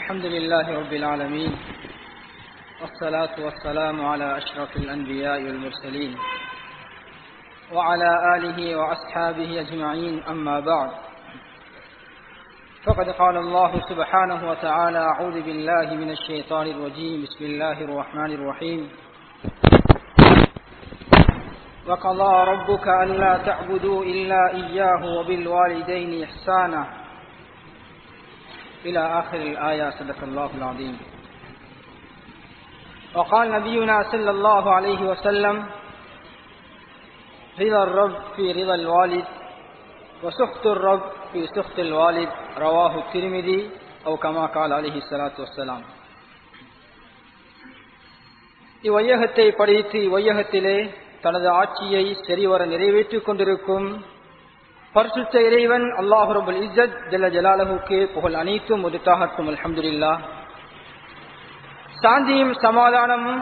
الحمد لله رب العالمين والصلاة والسلام على أشرف الأنبياء والمرسلين وعلى آله وأصحابه أجمعين أما بعد فقد قال الله سبحانه وتعالى أعوذ بالله من الشيطان الرجيم بسم الله الرحمن الرحيم وقضى ربك ألا تعبدوا إلا إياه وبالوالدين إحسانا إلى آخر الآية صدق الله العظيم وقال نبينا صلى الله عليه وسلم رضا الرب في رضا الوالد وسخط الرب في سخط الوالد رواه الترمذي أو كما قال عليه الصلاة والسلام இவ்வையகத்தை படைத்து இவ்வையகத்திலே தனது ஆட்சியை சரிவர நிறைவேற்றிக் கொண்டிருக்கும் பரிசுத்த இறைவன் அல்லாஹு ரபுல் இஸ்ஸத் ஜல்ல ஜலாலஹுக்கு புகழ் அனைத்தும் உதுத்தாகட்டும் அல்ஹம்துலில்லா சாந்தியும் சமாதானமும்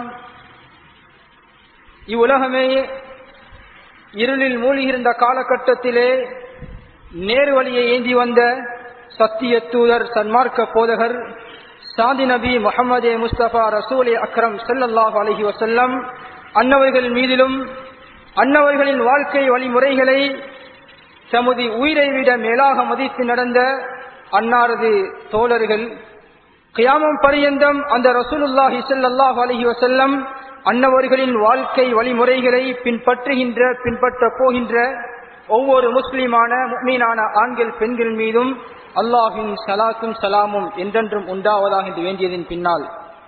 இவ்வுலகமே இருளில் மூழ்கியிருந்த காலகட்டத்திலே நேரு வழியை ஏந்தி வந்த சத்திய தூதர் சன்மார்க்க போதகர் சாந்தி நபி முகமது முஸ்தபா ரசூல் அக்ரம் சல்லல்லாஹு அலஹி வசல்லம் அன்னவர்கள் மீதிலும் அன்னவர்களின் வாழ்க்கை வழிமுறைகளை தமது உயிரை விட மேலாக மதித்து நடந்த அன்னாரது தோழர்கள் கியாமம் பரியந்தம் அந்த ரசூலுல்லாஹி ஸல்லல்லாஹு அலைஹி வஸல்லம் அன்னவர்களின் வாழ்க்கை வழிமுறைகளை பின்பற்றுகின்ற பின்பற்ற போகின்ற ஒவ்வொரு முஸ்லிமான முக்மீனான ஆண்கள் பெண்கள் மீதும் அல்லாஹின் சலாத்தும் சலாமும் என்றென்றும் உண்டாவதாக என்று வேண்டியதின் பின்னால்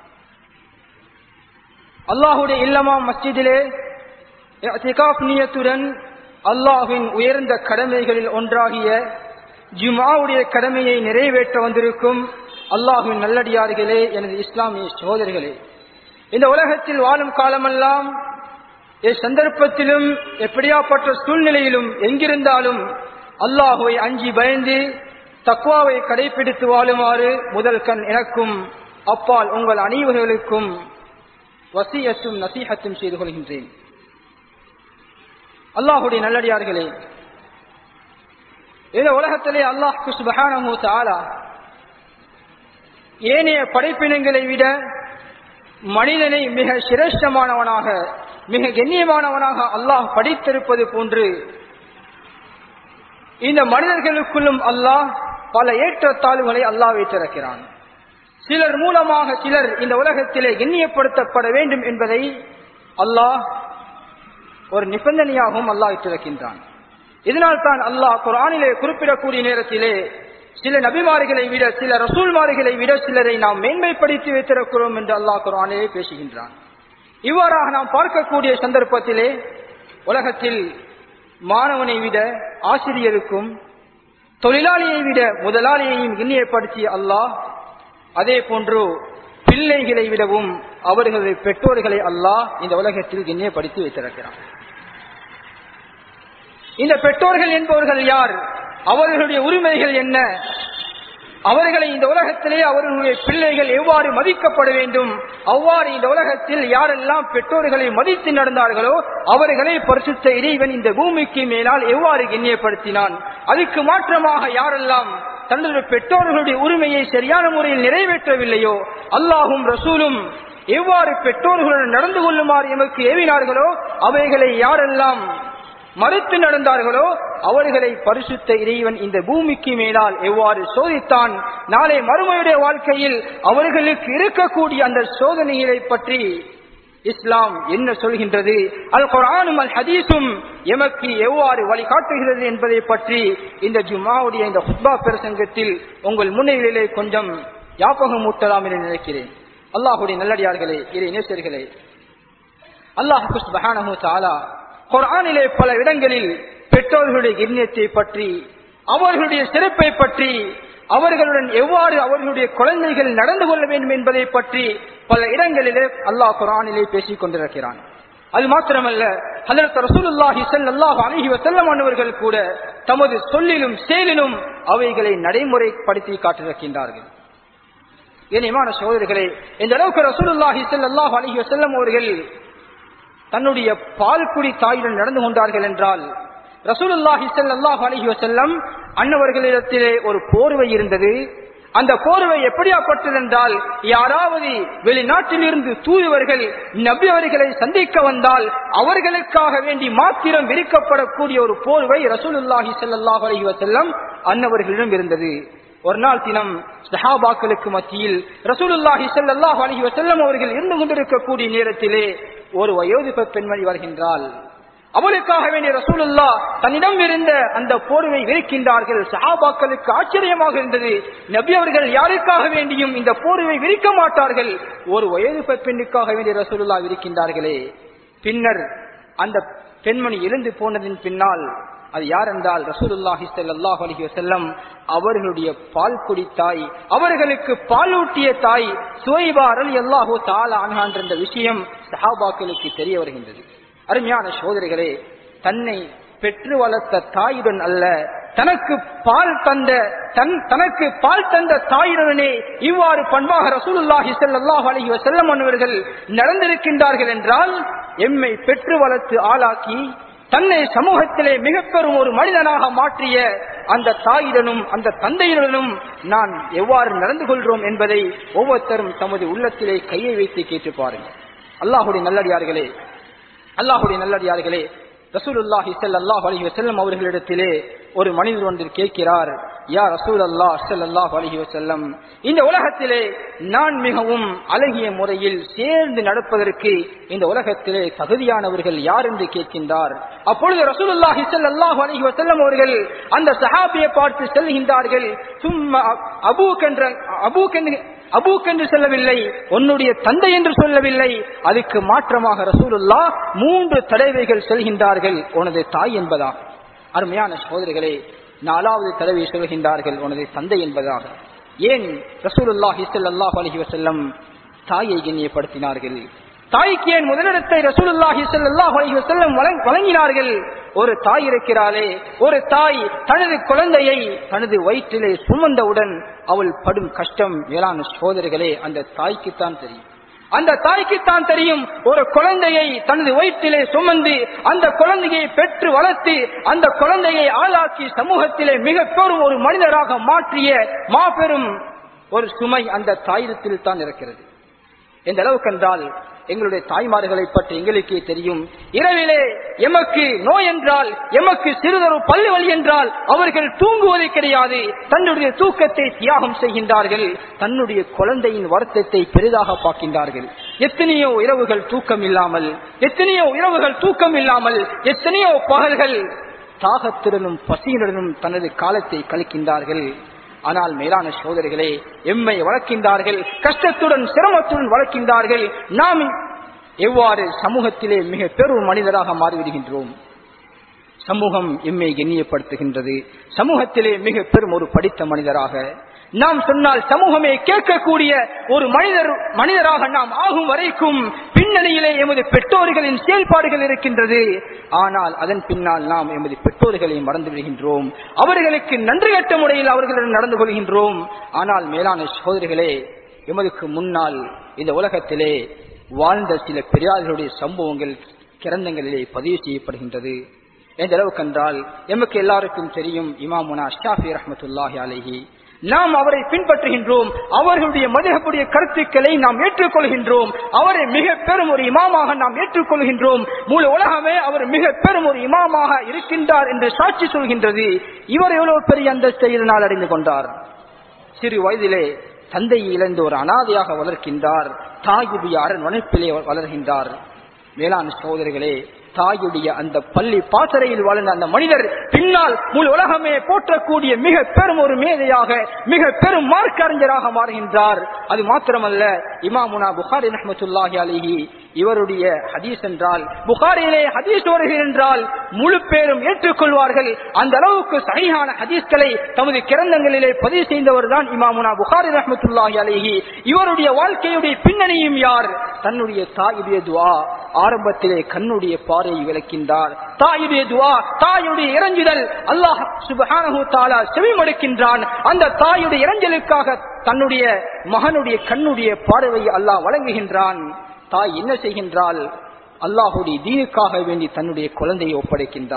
அல்லாஹுடைய இல்லமா மஸ்ஜிதிலே நியத்துடன் அல்லாஹின் உயர்ந்த கடமைகளில் ஒன்றாகிய ஜுமாவுடைய கடமையை நிறைவேற்ற வந்திருக்கும் அல்லாஹின் நல்லடியார்களே எனது இஸ்லாமிய சோதர்களே இந்த உலகத்தில் வாழும் காலமெல்லாம் சந்தர்ப்பத்திலும் எப்படியாப்பட்ட சூழ்நிலையிலும் எங்கிருந்தாலும் அல்லாஹுவை அஞ்சி பயந்து தக்குவாவை கடைபிடித்து வாழுமாறு முதல் கண் எனக்கும் அப்பால் உங்கள் அனைவர்களுக்கும் வசியத்தும் நசீகத்தும் செய்து கொள்கின்றேன் அல்லாஹுடைய நல்லடியார்களே இந்த உலகத்திலே அல்லாஹ் சுபஹானஹு தாலா ஏனைய படைப்பினங்களை விட மனிதனை மிக சிரேஷ்டமானவனாக மிக கண்ணியமானவனாக அல்லாஹ் படித்திருப்பது போன்று இந்த மனிதர்களுக்குள்ளும் அல்லாஹ் பல ஏற்றத்தாழ்வுகளை அல்லாஹ் வைத்திருக்கிறான் சிலர் மூலமாக சிலர் இந்த உலகத்திலே கண்ணியப்படுத்தப்பட வேண்டும் என்பதை அல்லாஹ் ஒரு நிபந்தனையாகவும் அல்லாஹ் வைத்திருக்கின்றான் இதனால் தான் அல்லாஹ் குரானிலே குறிப்பிடக்கூடிய நேரத்திலே சில நபிமார்களை விட சில ரசூல்மார்களை விட சிலரை நாம் மேன்மைப்படுத்தி வைத்திருக்கிறோம் என்று அல்லாஹ் குரானிலே பேசுகின்றான் இவ்வாறாக நாம் பார்க்கக்கூடிய சந்தர்ப்பத்திலே உலகத்தில் மாணவனை விட ஆசிரியருக்கும் தொழிலாளியை விட முதலாளியையும் கண்ணியப்படுத்திய அல்லாஹ் அதே போன்று பிள்ளைகளை விடவும் அவர்களது பெற்றோர்களை அல்லாஹ் இந்த உலகத்தில் கண்ணியப்படுத்தி வைத்திருக்கிறான் இந்த பெற்றோர்கள் என்பவர்கள் யார் அவர்களுடைய உரிமைகள் என்ன அவர்களை இந்த உலகத்திலே அவர்களுடைய பிள்ளைகள் எவ்வாறு மதிக்கப்பட வேண்டும் அவ்வாறு இந்த உலகத்தில் யாரெல்லாம் பெற்றோர்களை மதித்து நடந்தார்களோ அவர்களை பரிசுத்த இறைவன் இந்த பூமிக்கு மேலால் எவ்வாறு கண்ணியப்படுத்தினான் அதுக்கு மாற்றமாக யாரெல்லாம் தன்னுடைய பெற்றோர்களுடைய உரிமையை சரியான முறையில் நிறைவேற்றவில்லையோ அல்லாஹும் ரசூலும் எவ்வாறு பெற்றோர்களுடன் நடந்து கொள்ளுமாறு எமக்கு ஏவினார்களோ அவைகளை யாரெல்லாம் மறுத்து நடந்தார்களோ அவர்களை பரிசுத்த இறைவன் இந்த பூமிக்கு மேலால் எவ்வாறு சோதித்தான் நாளை மறுமையுடைய வாழ்க்கையில் அவர்களுக்கு இருக்கக்கூடிய அந்த சோதனைகளை பற்றி இஸ்லாம் என்ன சொல்கின்றது அல் குரானும் அல் ஹதீஸும் எமக்கு எவ்வாறு வழிகாட்டுகிறது என்பதை பற்றி இந்த ஜுமாவுடைய இந்த ஹுத்பா பிரசங்கத்தில் உங்கள் முன்னிலையிலே கொஞ்சம் ஞாபகம் ஊட்டலாம் என்று நினைக்கிறேன் அல்லாஹுடைய நல்லடியார்களே இறை நேசர்களே அல்லாஹு சுபஹானஹு தாலா குரானிலே பல இடங்களில் பெற்றோர்களுடைய கண்ணியத்தை பற்றி அவர்களுடைய சிறப்பை பற்றி அவர்களுடன் எவ்வாறு அவர்களுடைய குழந்தைகள் நடந்து கொள்ள வேண்டும் என்பதை பற்றி பல இடங்களிலே அல்லாஹ் குரானிலே பேசிக் கொண்டிருக்கிறான் அது மாத்திரமல்ல ஹலரத் ரசூலுல்லாஹி ஸல்லல்லாஹு அலைஹி வஸல்லம் அவர்கள் கூட தமது சொல்லிலும் செயலிலும் அவைகளை நடைமுறைப்படுத்தி காட்டிருக்கின்றார்கள் இனிமான சகோதரர்களே இந்த அளவுக்கு ரசூலுல்லாஹி ஸல்லல்லாஹு அலைஹி வஸல்லம் அவர்கள் தன்னுடைய பால்குடி தாயுடன் நடந்து கொண்டார்கள் என்றால் ரசூலுல்லாஹி ஸல்லல்லாஹு அலைஹி வஸல்லம் அன்னவர்களிடத்திலே ஒரு போர்வை இருந்தது அந்த போர்வை எப்படியாப்பட்டது என்றால் யாராவது வெளிநாட்டிலிருந்து தூதுவர்கள் நபி அவர்களை சந்திக்க வந்தால் அவர்களுக்காக வேண்டி மாத்திரம் விரிக்கப்படக்கூடிய ஒரு போர்வை ரசூலுல்லாஹி ஸல்லல்லாஹு அலைஹி வஸல்லம் அன்னவர்களிடம் இருந்தது ஒரு நாள் தினம் சஹாபாக்களுக்கு மத்தியில் ரசூலுல்லாஹி ஸல்லல்லாஹு அலைஹி வஸல்லம் அவர்கள் இருந்து கொண்டிருக்கக்கூடிய நேரத்திலே ஒரு வயோதிப பெண்மணி வருகின்றாள் அவளுக்காக வேண்டிய ரசூலுல்லா தன்னிடம் இருந்த அந்த போர்வை விரிக்கின்றார்கள் சஹாபாக்களுக்கு ஆச்சரியமாக இருந்தது நபி அவர்கள் யாருக்காக வேண்டியும் இந்த போர்வை விரிக்க மாட்டார்கள் ஒரு வயது பெண்ணுக்காக வேண்டிய ரசூலுல்லா விரிக்கின்றார்களே பின்னர் அந்த பெண்மணி எழுந்து போனதின் பின்னால் அது யார் என்றால் ரசூலுல்லாஹி ஸல்லல்லாஹு அலைஹி வஸல்லம் அவர்களுடைய பால் குடித்தாய் அவர்களுக்கு பாலூட்டிய தாய் சுவைபா ரலியல்லாஹு தஆலா அன்ஹா என்ற விஷயம் சஹாபாக்களுக்கு தெரிய வருகின்றது அருமையான சோதரிகளே தன்னை பெற்று வளர்த்த தாயுடன் அல்ல தனக்கு பால் தந்த தன் தனக்கு பால் தந்த தாயுடனே இவ்வாறு பண்பாக ரசூலுல்லாஹி ஸல்லல்லாஹு அலைஹி வஸல்லம் அவர்கள் நடந்திருக்கின்றார்கள் என்றால் எம்மை பெற்று வளர்த்து ஆளாக்கி தன்னை சமூகத்திலே மிக பெரும் ஒரு மனிதனாக மாற்றிய அந்த தாயுடனும் அந்த தந்தையுடனும் நான் எவ்வாறு நடந்து கொள்கிறோம் என்பதை ஒவ்வொருத்தரும் தமது உள்ளத்திலே கையை வைத்து கேட்டு பாருங்கள் அல்லாஹுடைய நல்லடியார்களே அல்லாஹுடைய நல்லடியார்களே ரசூலுல்லாஹி ஸல்லல்லாஹு அலைஹி வஸல்லம் அவர்களிடத்திலே ஒரு மனிதர் ஒன்று கேட்கிறார் யா ரசூல் அல்லாஹ் ஸல்லல்லாஹு அலைஹி வஸல்லம் இந்த உலகத்திலே நான் மிகவும் அழகிய முறையில் சேர்ந்து நடப்பதற்கு இந்த உலகத்திலே தகுதியானவர்கள் யார் என்று கேட்கின்றார் அப்பொழுது ரசூலுல்லாஹி ஸல்லல்லாஹு அலைஹி வஸல்லம் அவர்கள் அந்த சஹாபியை பார்த்து செல்கின்றார்கள் சும்மா அபூக் என்ற அபூக் என்று அபூக் என்று சொல்லவில்லை உன்னுடைய தந்தை என்று சொல்லவில்லை அதுக்கு மாற்றமாக ரசூலுல்லா மூன்று தடவைகள் செல்கின்றார்கள் உனது தாய் என்பதா அருமையான சகோதரிகளே நாலாவது தடவை சொல்கின்றார்கள் உனது தந்தை என்பதாக ஏன் ரசூலுல்லாஹி ஸல்லல்லாஹு அலைஹி வஸல்லம் தாயை கண்ணியப்படுத்தினார்கள் தாய்க்கு ஏன் முதலிடத்தை ரசூலுல்லாஹி ஸல்லல்லாஹு அலைஹி வஸல்லம் வழங்- வழங்கினார்கள் ஒரு தாய் இருக்கிறாளே ஒரு தாய் தனது குழந்தையை தனது வயிற்றிலே சுமந்தவுடன் அவள் படும் கஷ்டம் மேலான சோதரிகளே அந்த தாய்க்குத்தான் தெரியும் அந்த தாய்க்குத்தான் தெரியும் ஒரு குழந்தையை தனது வயிற்றிலே சுமந்து அந்த குழந்தையை பெற்று வளர்த்து அந்த குழந்தையை ஆளாக்கி சமூகத்திலே மிக பெரும் ஒரு மனிதராக மாற்றிய மாபெரும் ஒரு சுமை அந்த தாயிடத்தில் தான் இருக்கிறது எந்த அளவுக்கு என்றால் எங்களுடைய தாய்மார்களை பற்றி எங்களுக்கே தெரியும் இரவிலே எமக்கு நோய் என்றால் எமக்கு சிறிதொரு பல்லு வலி என்றால் அவர்கள் தூங்குவது கிடையாது தன்னுடைய தூக்கத்தை தியாகம் செய்கின்றார்கள் தன்னுடைய குழந்தையின் வருத்தத்தை பெரிதாக பார்க்கின்றார்கள் எத்தனையோ இரவுகள் தூக்கம் இல்லாமல் எத்தனையோ இரவுகள் தூக்கம் இல்லாமல் எத்தனையோ பகல்கள் தாகத்துடனும் பசியுடனும் தனது காலத்தை கழிக்கின்றார்கள் ஆனால் மேலான சோதரிகளே எம்மை வளர்க்கின்றார்கள் கஷ்டத்துடன் சிரமத்துடன் வளர்க்கின்றார்கள் நாம் எவ்வாறு சமூகத்திலே மிக பெரும் மனிதராக மாறிவிடுகின்றோம் சமூகம் எம்மை கண்ணியப்படுத்துகின்றது சமூகத்திலே மிக பெரும் ஒரு படித்த மனிதராக நாம் சொன்னால் சமூகமே கேட்கக்கூடிய ஒரு மனிதர் மனிதராக நாம் ஆகும் வரைக்கும் பின்னணியிலே எமது பெற்றோர்களின் செயல்பாடுகள் இருக்கின்றது ஆனால் அதன் பின்னால் நாம் எமது பெற்றோர்களை மறந்து விடுகின்றோம் அவர்களுக்கு நன்றி கட்ட முறையில் அவர்களுடன் நடந்து கொள்கின்றோம் ஆனால் மேலான சகோதரிகளே எமதுக்கு முன்னால் இந்த உலகத்திலே வாழ்ந்த சில பெரியார்களுடைய சம்பவங்கள் கிரந்தங்களிலே பதிவு செய்யப்படுகின்றது எந்த அளவுக்கு என்றால் எமக்கு எல்லாருக்கும் தெரியும் இமாமுனா ஷாஃபி ரஹமத்துல்லாஹி அலைஹி நாம் அவரை பின்பற்றுகின்றோம் அவர்களுடைய மதுகப்புடைய கருத்துக்களை நாம் ஏற்றுக்கொள்கின்றோம் அவரை மிக பெரும் ஒரு இமாமாக நாம் ஏற்றுக்கொள்கின்றோம் மூல உலகமே அவர் மிக பெரும் ஒரு இமாமாக இருக்கின்றார் என்று சாட்சி சொல்கின்றது இவர் எவ்வளவு பெரிய அந்தஸ்தை இதனால் அடைந்து கொண்டார் சிறு வயதிலே தந்தையை இழந்து ஒரு அனாதையாக வளர்க்கின்றார் தாயுடைய அரண்மனைப்பிலே வளர்கின்றார் மேலான சகோதரிகளே தாயுடைய அந்த பள்ளி பாசறையில் வாழ்ந்த அந்த மனிதர் பின்னால் முழு உலகமே போற்றக்கூடிய மிக பெரும் ஒரு மேதையாக மிக பெரும் மார்க்க அறிஞராக மாறுகின்றார் அது மாத்திரமல்ல இமாமுனா புகாரி ரஹமத்துல்லாஹி அலிஹி இவருடைய ஹதீஸ் என்றால் புகாரியிலே ஹதீஸ் வருகிறது என்றால் முழு பேரும் ஏற்றுக்கொள்வார்கள் அந்த அளவுக்கு சகையான ஹதீஸ்களை தமது கிரந்தங்களிலே பதிவு செய்தவர் தான் இமாமுனா புகாரி ரஹமத்துல்லாஹி அலிஹி இவருடைய வாழ்க்கையுடைய பின்னணியும் யார் தன்னுடைய தாயுடைய துவா ஆரம்பத்திலே கண்ணுடைய பாறையை விளக்கின்றார் தாயுடைய துவா தாயுடைய இறஞ்சுதல் அல்லாஹ் சுபஹானஹு தஆலா செவிமடுக்கின்றான் அந்த தாயுடைய இறஞ்சலுக்காக தன்னுடைய மகனுடைய கண்ணுடைய பார்வையை அல்லாஹ் வழங்குகின்றான் தாய் என்ன செய்கின்றாள் அல்லாஹுடைய தீனுக்காக வேண்டி தன்னுடைய குழந்தையை ஒப்படைக்கின்றாள்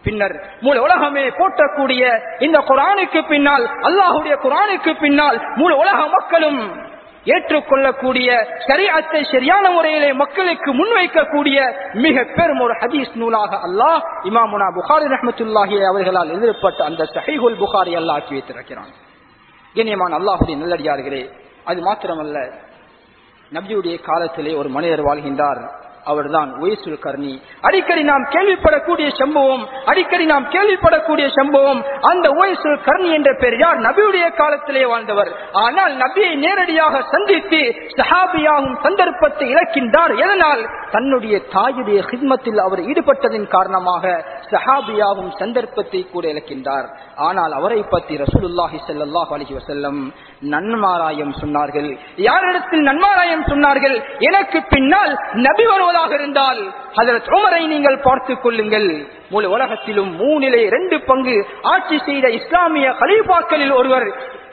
பின்னர் முழு உலகமே போற்றக்கூடிய இந்த குரானுக்கு பின்னால் அல்லாஹுடைய குரானுக்கு பின்னால் முழு உலக மக்களும் ஏற்றுக்கொள்ளக்கூடிய சரியாத்தை சரியான முறையிலே மக்களுக்கு முன்வைக்கக்கூடிய மிக பெரும் ஒரு ஹதீஸ் நூலாக அல்லாஹ் இமாமுனா புகாரி ரஹமத்துல்லாஹி அவர்களால் எழுதப்பட்ட அந்த சஹீஹுல் புகாரி அல்லாஹ் ஆக்கி வைத்திருக்கிறான் கண்ணியமான அல்லாஹுடைய நல்லடியார்களே அது மாத்திரமல்ல நபியுடைய காலத்திலே ஒரு மனிதர் வாழ்கின்றார் அவர்தான் ஒய்சுல் கர்ணி அடிக்கடி நாம் கேள்விப்படக்கூடிய சம்பவம் அடிக்கடி நாம் கேள்விப்படக்கூடிய சம்பவம் அந்த ஒய்சுல் கர்ணி என்ற பெயர் யார் நபியுடைய காலத்திலே வாழ்ந்தவர் ஆனால் நபியை நேரடியாக சந்தித்து சஹாபியாகும் சந்தர்ப்பத்தை இழக்கின்றார் எதனால் தன்னுடைய தாயுடைய ஹித்மத்தில் அவர் ஈடுபட்டதின் காரணமாக சஹாபியாகும் சந்தர்ப்பத்தை கூட இழக்கின்றார் ஆனால் அவரை பற்றி ரசூலுல்லாஹி ஸல்லல்லாஹு அலைஹி வஸல்லம் நன்மாராயம் சொன்னார்கள் யாரிடத்தில் நன்மாராயம் சொன்னார்கள் எனக்கு பின்னால் நபி வருவதாக இருந்தால் ஹஜரத் உமரை நீங்கள் பார்த்துக் கொள்ளுங்கள் முழு உலகத்திலும் மூணிலே இரண்டு பங்கு ஆட்சி செய்த இஸ்லாமிய கலீஃபாக்களில் ஒருவர்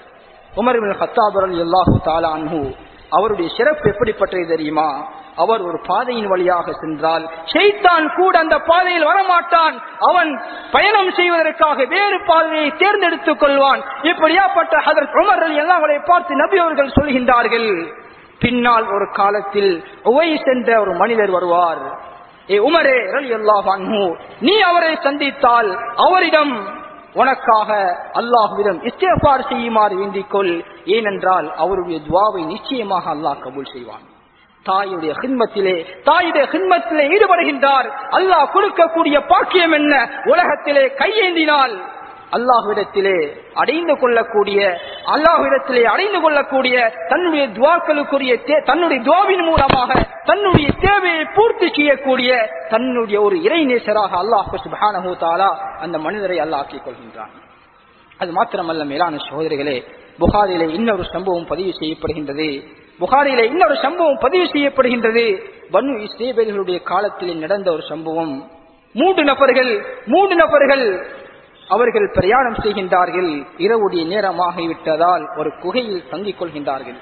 உமர் இப்னு கத்தாப் ரலியல்லாஹு தஆலா அன்ஹு அவருடைய சிறப்பு எப்படிப்பட்டது தெரியுமா அவர் ஒரு பாதையின் வழியாக சென்றால் ஷைத்தான் கூட அந்த பாதையில் வரமாட்டான் அவன் பயணம் செய்வதற்காக வேறு பாதையை தேர்ந்தெடுத்துக் கொள்வான் இப்படியாப்பட்ட ஹதரத் உமர் எல்லாம் அவரை பார்த்து நபி அவர்கள் சொல்கின்றார்கள் பின்னால் ஒரு காலத்தில் உவை சென்ற ஒரு மனிதர் வருவார் ஏ உமரே ரலியல்லாஹு அன்ஹு நீ அவரை சந்தித்தால் அவரிடம் உனக்காக அல்லாஹ்விடம் இஸ்திஃபார் செய்யுமாறு வேண்டிக் கொள் ஏனென்றால் அவருடைய துவாவை நிச்சயமாக அல்லாஹ் கபூல் செய்வான் தாயுடைய ஹின்மத்திலே தாயுடைய ஹின்மத்திலே ஈடுபடுகின்றார் அல்லாஹ் கொடுக்கக்கூடிய பாக்கியம் என்ன உலகத்திலே கையேந்தினால் அல்லாஹ்விடத்திலே அடைந்து கொள்ளக்கூடிய அல்லாஹ்விடத்திலே அடைந்து கொள்ளக்கூடிய தன்னுடைய துவாக்களுக்குரிய தே- தன்னுடைய துவாவின் மூலமாக தன்னுடைய தேவையை பூர்த்தி செய்யக்கூடிய தன்னுடைய ஒரு இறைநேசராக அல்லாஹ் சுப்ஹானஹு தஆலா அந்த மனிதரை அல்லாஹ் ஆக்கிக் கொள்கின்றான் அது மாத்திரமல்ல மேலான சகோதரிகளே புகாரிலே இன்னொரு சம்பவம் பதிவு செய்யப்படுகின்றது புகாரிலே இன்னொரு சம்பவம் பதிவு செய்யப்படுகின்றது பனு இஸ்ரேபேல்களுடைய காலத்திலே நடந்த ஒரு சம்பவம் மூன்று நபர்கள் மூன்று நபர்கள் அவர்கள் பிரயாணம் செய்கின்றார்கள் இரவுடைய நேரமாகிவிட்டதால் ஒரு குகையில் தங்கிக் கொள்கின்றார்கள்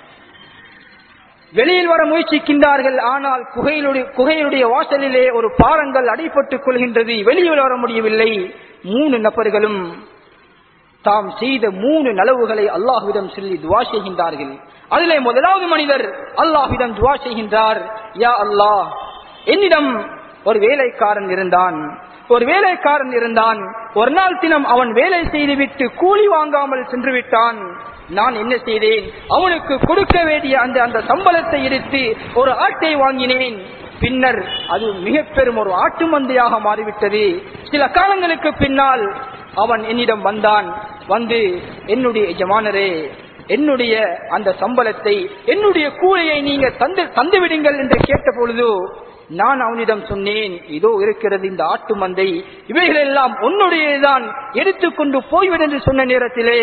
வெளியில் வர முயற்சிக்கின்றார்கள் ஆனால் குகையிலுடைய குகையிலுடைய வாசலிலே ஒரு பாறங்கள் அடைப்பட்டுக் கொள்கின்றது வெளியில் வர முடியவில்லை மூணு நபர்களும் தாம் செய்த மூணு நலவுகளை அல்லாஹ்விடம் சொல்லி துவா செய்கின்றார்கள் அதிலே முதலாவது மனிதர் அல்லாஹ்விடம் துவா செய்கின்றார் யா அல்லாஹ் என்னிடம் ஒரு வேலைக்காரன் இருந்தான் ஒரு வேலைக்காரன் இருந்தான் ஒரு நாள் தினம் அவன் வேலை செய்துவிட்டு கூலி வாங்காமல் சென்று விட்டான் நான் என்ன செய்தேன் அவனுக்கு கொடுக்க வேண்டிய அந்த அந்த சம்பளத்தை எடுத்து ஒரு ஆட்டை வாங்கினேன் பின்னர் அது மிக பெரும் ஒரு ஆட்டு மந்தையாக மாறிவிட்டது சில காலங்களுக்கு பின்னால் அவன் என்னிடம் வந்தான் வந்து என்னுடைய எஜமானரே என்னுடைய அந்த சம்பளத்தை என்னுடைய கூலியை நீங்க தந்து தந்து விடுங்கள் என்று கேட்ட பொழுது நான் அவனிடம் சொன்னேன் இதோ இருக்கிறது இந்த ஆட்டு மந்தை இவைகள் எல்லாம் உன்னுடையதான் எடுத்துக்கொண்டு போய்விடு என்று சொன்ன நேரத்திலே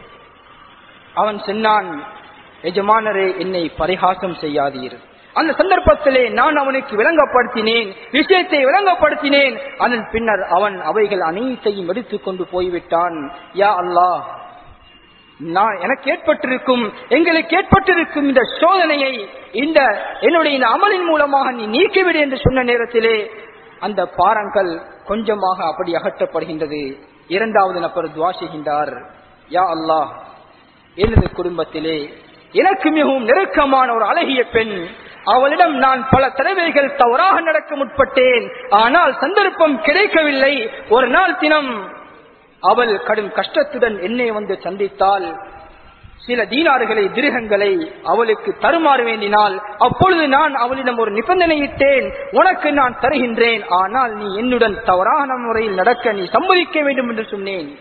அவன் சொன்னான் எஜமானரே என்னை பரிகாசம் செய்யாதீர் அந்த சந்தர்ப்பத்திலே நான் அவனுக்கு விளங்கப்படுத்தினேன் விஷயத்தை விளங்கப்படுத்தினேன் அதன் பின்னர் அவன் அவைகள் அனைத்தையும் எடுத்துக்கொண்டு போய்விட்டான் யா அல்லாஹ் நான் எனக்கு ஏற்பட்டிருக்கும் எங்களுக்கு ஏற்பட்டிருக்கும் இந்த சோதனையை இந்த என்னுடைய இந்த அமலின் மூலமாக நீ நீக்கிவிடு என்று சொன்ன நேரத்திலே அந்த பாறங்கள் கொஞ்சமாக அப்படி அகற்றப்படுகின்றது இரண்டாவது நபர் துவா செய்கின்றார் யா அல்லாஹ் எனது குடும்பத்திலே எனக்கு மிகவும் நெருக்கமான ஒரு அழகிய பெண் அவளிடம் நான் பல தடவைகள் தவறாக நடக்க முற்பட்டேன் ஆனால் சந்தர்ப்பம் கிடைக்கவில்லை ஒரு நாள் தினம் அவள் கடும் கஷ்டத்துடன் என்னை வந்து சந்தித்தால் சில தீனார்களை திருகங்களை அவளுக்கு தருமாறு வேண்டினால் அப்பொழுது நான் அவளிடம் ஒரு நிபந்தனையிட்டேன் உனக்கு நான் தருகின்றேன் ஆனால் நீ என்னுடன் தவறான முறையில் நடக்க நீ சம்மதிக்க வேண்டும் என்று சொன்னேன்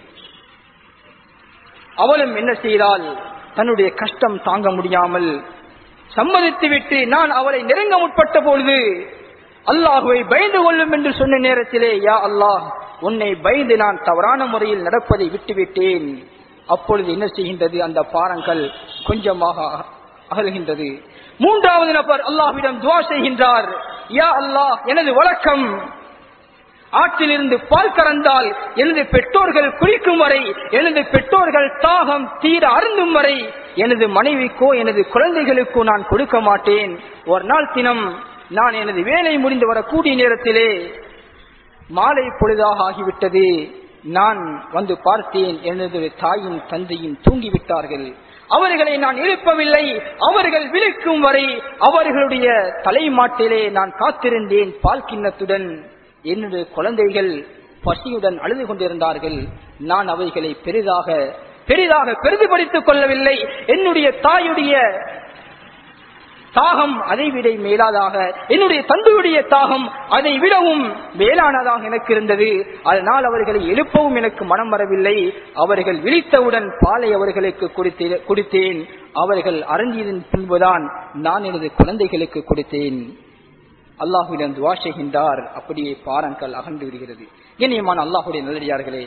அவளும் என்ன செய்தால் தன்னுடைய கஷ்டம் தாங்க முடியாமல் சம்மதித்து விட்டு நான் அவளை நெருங்க முற்பட்ட பொழுது அல்லாஹுவை பயந்து கொள்ளும் என்று சொன்ன நேரத்திலே யா அல்லாஹ் உன்னை பயந்து நான் தவறான முறையில் நடப்பதை விட்டுவிட்டேன் அப்பொழுது என்ன செய்கின்றது அந்த பாறங்கள் கொஞ்சமாக அகல்கின்றது மூன்றாவது நபர் அல்லாஹ்விடம் துவா செய்கின்றார் யா அல்லாஹ் எனது வழக்கம் ஆற்றிலிருந்து பால் கறந்தால் எனது பெற்றோர்கள் குளிக்கும் வரை எனது பெற்றோர்கள் தாகம் தீர அருந்தும் வரை எனது மனைவிக்கோ எனது குழந்தைகளுக்கோ நான் கொடுக்க மாட்டேன் ஒரு நாள் தினம் நான் எனது வேலை முடிந்து வரக்கூடிய நேரத்திலே மாலை பொழுதாக ஆகிவிட்டது நான் வந்து பார்த்தேன் எனது தாயும் தந்தையும் தூங்கிவிட்டார்கள் அவர்களை நான் எழுப்பவில்லை அவர்கள் விழிக்கும் வரை அவர்களுடைய தலைமாட்டிலே நான் காத்திருந்தேன் பால் கிண்ணத்துடன் என்னுடைய குழந்தைகள் பசியுடன் அழுது கொண்டிருந்தார்கள் நான் அவைகளை பெரிதாக பெரிதாக பெரிதுபடுத்திக் கொள்ளவில்லை என்னுடைய தாயுடைய தாகம் அதை விட மேலாதாக என்னுடைய தந்தையுடைய தாகம் அதை விடவும் மேலானதாக எனக்கு இருந்தது அதனால் அவர்களை எழுப்பவும் எனக்கு மனம் வரவில்லை அவர்கள் விழித்தவுடன் பாலை அவர்களுக்கு கொடுத்தே- கொடுத்தேன் அவர்கள் அருந்தியதன் பின்புதான் நான் எனது குழந்தைகளுக்கு கொடுத்தேன் அல்லாஹுவிடம் துவா செய்கின்றார் அப்படியே பாரங்கள் அகன்று விடுகிறது இனியமான அல்லாஹுடைய நல்லடியார்களே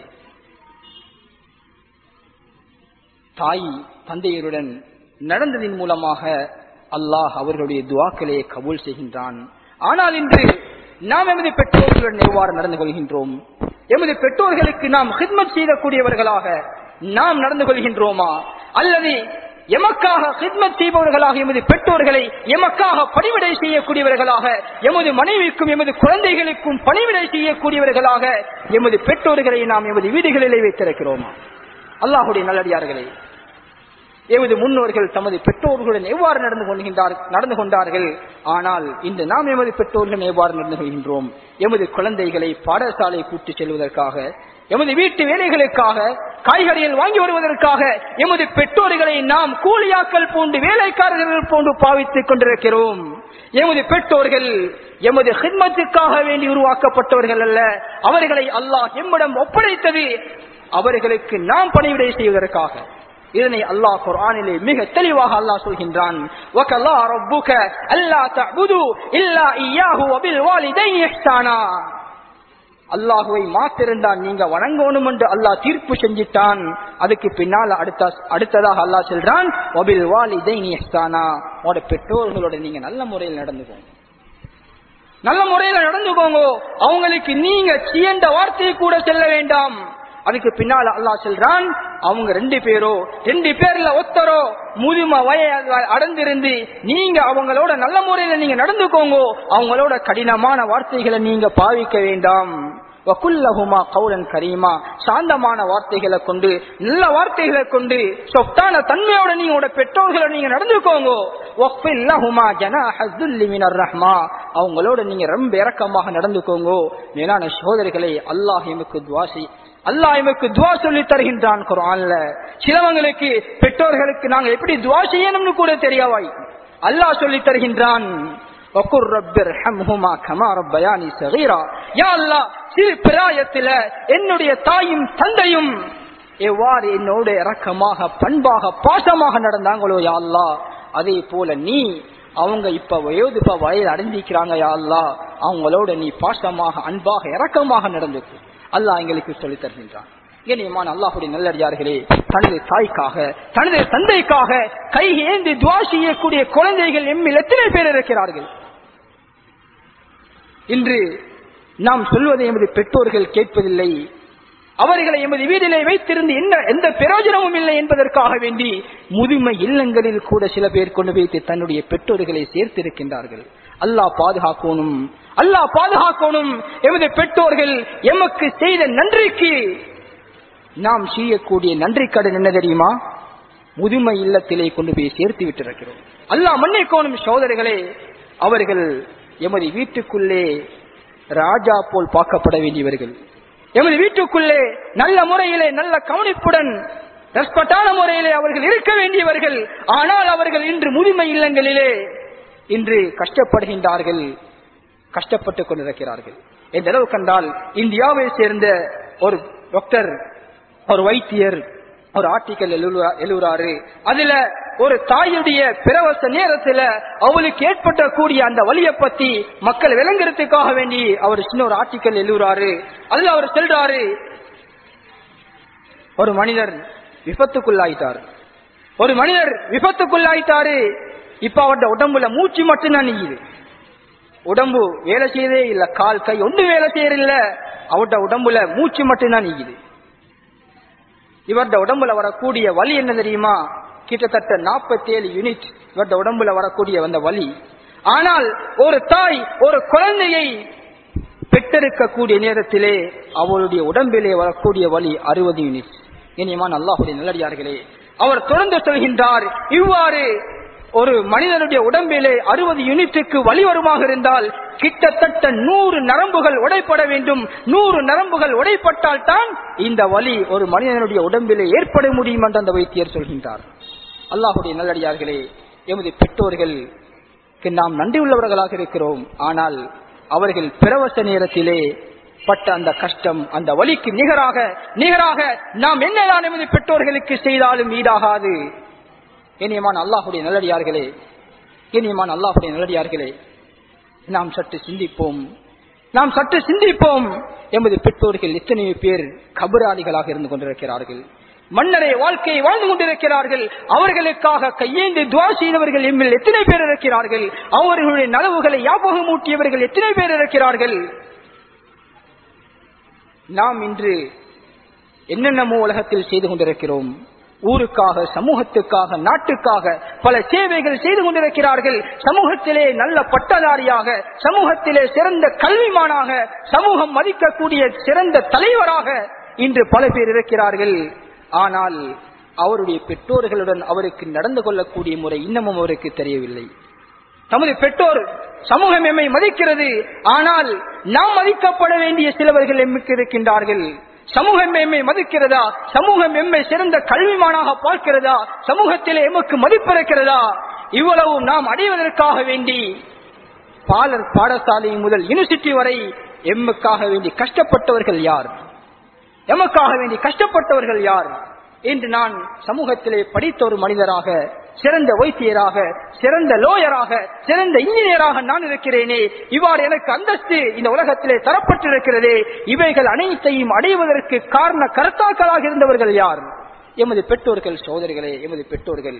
தாய் தந்தையருடன் நடந்ததின் மூலமாக அல்லாஹ் அவர்களுடைய துவாக்களை கபூல் செய்கின்றான் ஆனால் இன்று நாம் எமது பெற்றோர்களுடன் எவ்வாறு நடந்து கொள்கின்றோம் எமது பெற்றோர்களுக்கு நாம் ஹித்மத் செய்யக்கூடியவர்களாக நாம் நடந்து கொள்கின்றோமா அல்லது எமக்காக ஹித்மத் செய்பவர்களாக எமது பெற்றோர்களை எமக்காக பணிவிடை செய்யக்கூடியவர்களாக எமது மனைவிக்கும் எமது குழந்தைகளுக்கும் பணிவிடை செய்யக்கூடியவர்களாக எமது பெற்றோர்களை நாம் எமது வீடுகளிலே வைத்திருக்கிறோமா அல்லாஹுடைய நல்லடியார்களே எமது முன்னோர்கள் தமது பெற்றோர்களுடன் எவ்வாறு நடந்து கொள்கின்றார் நடந்து கொண்டார்கள் ஆனால் இன்று நாம் எமது பெற்றோர்கள் எவ்வாறு நடந்து கொள்கின்றோம் எமது குழந்தைகளை பாடசாலை கூட்டிச் செல்வதற்காக எமது வீட்டு வேலைகளுக்காக காய்கறிகள் வாங்கி வருவதற்காக எமது பெற்றோர்களை நாம் கூலியாக்கள் போன்று வேலைக்காரர்கள் போன்று பாவித்துக் கொண்டிருக்கிறோம் எமது பெற்றோர்கள் எமது ஹித்மத்துக்காக வேண்டி உருவாக்கப்பட்டவர்கள் அல்ல அவர்களை அல்லாஹ் எம்மிடம் ஒப்படைத்தது அவர்களுக்கு நாம் பணிவிடை செய்வதற்காக இதனை அல்லாஹ் குர்ஆனிலே மிக தெளிவாக அல்லாஹ் சொல்கின்றான் வகல்லா ரப்புக அல்லா தஅபுது இல்லா இய்யாஹு வபில் வாலிதைனி இஹ்சானா அல்லாஹுவை மாத்திருந்தான் நீங்க வணங்கணும் என்று அல்லாஹ் தீர்ப்பு செஞ்சிட்டான் அதுக்கு பின்னால அடுத்த அடுத்ததாக அல்லாஹ் சொல்றான் வபில் வாலிதைனி இஹ்சானா உங்களோட பெற்றோர்களோட நீங்க நல்ல முறையில் நடந்துக்கோங்க நல்ல முறையில நடந்துக்கோங்க அவங்களுக்கு நீங்க சியந்த வார்த்தையை கூட செல்ல வேண்டாம் அதுக்கு பின்னால அல்லாஹ் சொல்றான் அவங்க ரெண்டு பேரோ ரெண்டு பேர்ல ஒத்தரோ முதும வய அடர்ந்திருந்து நீங்க அவங்களோட நல்ல முறையில நீங்க நடந்துக்கோங்க அவங்களோட கடினமான வார்த்தைகளை நீங்க பாவிக்க வேண்டாம் வகுல்லஹுமா கவுலன் கரீமா சாந்தமான வார்த்தைகளை கொண்டு நல்ல வார்த்தைகளை கொண்டு சொத்தான தன்மையோட நீங்களோட பெற்றோர்களை நீங்க நடந்துக்கோங்க வஃபில்லஹுமா ஜனாஹ ذُلِّ மின ரஹ்மா அவங்களோட நீங்க ரொம்ப இரக்கமாக நடந்துக்கோங்க மேலான சகோதரிகளை அல்லாஹ் எமக்கு துவா செய் அல்லாஹ் எமக்கு துவா சொல்லி தருகின்றான் குர்ஆன்ல சிலவங்களுக்கு பெற்றோர்களுக்கு நாங்க எப்படி துவா செய்யணும்னு கூட தெரியாவாய் அல்லாஹ் சொல்லி தருகின்றான் وَقُلْ رَبِّ ارْحَمْهُمَا كَمَا رَبَّيَانِي صَغِيرًا யா அல்லாஹ் சிறு பிராயத்தில என்னுடைய தாயும் தந்தையும் எவ்வாறு என்னோட இரக்கமாக பண்பாக பாசமாக நடந்தாங்களோ யா அல்லாஹ் அதே போல நீ அவங்க இப்ப வயோதிப்ப வயது அடைந்திருக்கிறாங்க யா அல்லாஹ் அவங்களோட நீ பாசமாக அன்பாக இரக்கமாக நடந்துக்கு அல்லாஹ் எங்களுக்கு சொல்லித் தருகின்றான் கண்ணியமான அல்லாஹுடைய நல்லடியார்களே தனது தாய்க்காக தனது தந்தைக்காக கை ஏந்தி துவா செய்யக்கூடிய குழந்தைகள் எம்மில் எத்தனை பேர் இருக்கிறார்கள் இன்று நாம் சொல்வதை எமது பெற்றோர்கள் கேட்பதில்லை அவர்களை எமது வீட்டிலே வைத்திருந்து என்ன எந்த பிரயோஜனமும் இல்லை என்பதற்காக வேண்டி முதுமை இல்லங்களில் கூட சில பேர் கொண்டு வைத்து தன்னுடைய பெற்றோர்களை சேர்த்திருக்கின்றார்கள் அல்லாஹ் பாதுகாக்கணும் அல்லாஹ் பாதுகாக்கணும் எமது பெற்றோர்கள் எமக்கு செய்த நன்றிக்கு நாம் செய்யக்கூடிய நன்றி கடன் என்ன தெரியுமா முதுமை இல்லத்திலே கொண்டு போய் சேர்த்து விட்டிருக்கிறோம் அல்லாஹ் மன்னிக்கோணும் சோதரிகளே அவர்கள் எமது வீட்டுக்குள்ளே ராஜா போல் பார்க்கப்பட வேண்டியவர்கள் எமது வீட்டுக்குள்ளே நல்ல முறையிலே நல்ல கவனிப்புடன் ரெஸ்பெக்டான முறையிலே அவர்கள் இருக்க வேண்டியவர்கள் ஆனால் அவர்கள் இன்று முதுமை இல்லங்களிலே இன்று கஷ்டப்படுகின்றார்கள் கஷ்டப்பட்டுக் கொண்டிருக்கிறார்கள் எந்த அளவு கண்டால் இந்தியாவை சேர்ந்த ஒரு டாக்டர் ஒரு வைத்தியர் ஒரு ஆர்டிக்கல் எழுதுறாரு அதுல ஒரு தாயுடைய பிரவச நேரத்துல அவளுக்கு ஏற்பட்ட கூடிய அந்த வலியை பத்தி மக்கள் விளங்குறதுக்காக வேண்டி அவர் சின்ன ஒரு ஆர்டிக்கல் எழுதுறாரு அதுல அவர் சொல்றாரு ஒரு மனிதர் விபத்துக்குள்ளாயிட்டார் ஒரு மனிதர் விபத்துக்குள்ளாயிட்டாரு இப்ப அவருடைய உடம்புல மூச்சு மட்டும்தான் நீங்குது உடம்பு வேலை செய்யதே இல்ல கால் கை ஒன்று வேலை செய்யறில்ல அவருடைய உடம்புல மூச்சு மட்டும்தான் நீங்குது இவருடைய உடம்புல வரக்கூடிய வலி என்ன தெரியுமா கிட்டத்தட்ட நாற்பத்தி ஏழு யூனிட் இவருடைய உடம்புல வரக்கூடிய அந்த வலி ஆனால் ஒரு தாய் ஒரு குழந்தையை பெற்றெடுக்கக்கூடிய நேரத்திலே அவருடைய உடம்பிலே வரக்கூடிய வலி அறுபது யூனிட் இனியமான அல்லாஹுடைய நல்லடியார்களே அவர் தொடர்ந்து சொல்கின்றார் இவ்வாறு ஒரு மனிதனுடைய உடம்பிலே அறுபது யூனிட்டுக்கு வலி வருமாக இருந்தால் கிட்டத்தட்ட நூறு நரம்புகள் உடைப்பட வேண்டும் நூறு நரம்புகள் உடைப்பட்டால் தான் இந்த வலி ஒரு மனிதனுடைய உடம்பிலே ஏற்பட முடியும் என்று அந்த வைத்தியர் சொல்கின்றார் அல்லாஹுடைய நல்லடியார்களே எமது பெற்றோர்களுக்கு நாம் நன்றி உள்ளவர்களாக இருக்கிறோம் ஆனால் அவர்கள் பிரவச நேரத்திலே பட்ட அந்த கஷ்டம் அந்த வலிக்கு நிகராக நிகராக நாம் என்னதான் எமது பெற்றோர்களுக்கு செய்தாலும் ஈடாகாது இனியமான அல்லாஹுடைய நல்லடியார்களே இனியமான அல்லாஹுடைய நல்லடியார்களே நாம் சற்று சிந்திப்போம் நாம் சற்று சிந்திப்போம் எமது பெற்றோர்கள் எத்தனையோ பேர் கபராளிகளாக இருந்து கொண்டிருக்கிறார்கள் மன்னரை வாழ்க்கையை வாழ்ந்து கொண்டிருக்கிறார்கள் அவர்களுக்காக கையேந்து துவா செய்தவர்கள் எம்மில் எத்தனை பேர் இருக்கிறார்கள் அவர்களுடைய நலவுகளை ஞாபகம் ஊட்டியவர்கள் எத்தனை பேர் இருக்கிறார்கள் நாம் இன்று என்னென்னமோ உலகத்தில் செய்து கொண்டிருக்கிறோம் ஊருக்காக சமூகத்துக்காக நாட்டுக்காக பல சேவைகள் செய்து கொண்டிருக்கிறார்கள் சமூகத்திலே நல்ல பட்டதாரியாக சமூகத்திலே சிறந்த கல்விமானாக சமூகம் மதிக்கக்கூடிய சிறந்த தலைவராக இன்று பல பேர் இருக்கிறார்கள் ஆனால் அவருடைய பெற்றோர்களுடன் அவருக்கு நடந்து கொள்ளக்கூடிய முறை இன்னமும் அவருக்கு தெரியவில்லை தமது பெற்றோர் சமூகம் எம்மை மதிக்கிறது ஆனால் நாம் மதிக்கப்பட வேண்டிய சிலவர்கள் எம்மிக்கு இருக்கின்றார்கள் சமூகம் எம்மை மதிக்கிறதா சமூகம் எம்மை சிறந்த கல்விமானாக பார்க்கிறதா சமூகத்திலே எமக்கு மதிப்பிருக்கிறதா இவ்வளவு நாம் அடைவதற்காக வேண்டி பாலர் பாடசாலை முதல் யூனிவர்சிட்டி வரை எம்முக்காக வேண்டி கஷ்டப்பட்டவர்கள் யார் எமக்காக வேண்டி கஷ்டப்பட்டவர்கள் யார் என்று நான் சமூகத்திலே படித்த ஒரு மனிதராக சிறந்த வைத்தியராக சிறந்த லோயராக சிறந்த இன்ஜினியராக நான் இருக்கிறேனே இவ்வாறு எனக்கு அந்தஸ்து இந்த உலகத்திலே தரப்பட்டிருக்கிறதே இவைகள் அனைத்தையும் அடைவதற்கு காரண கருத்தாக்களாக இருந்தவர்கள் யார் எமது பெற்றோர்கள் சோதரிகளே எமது பெற்றோர்கள்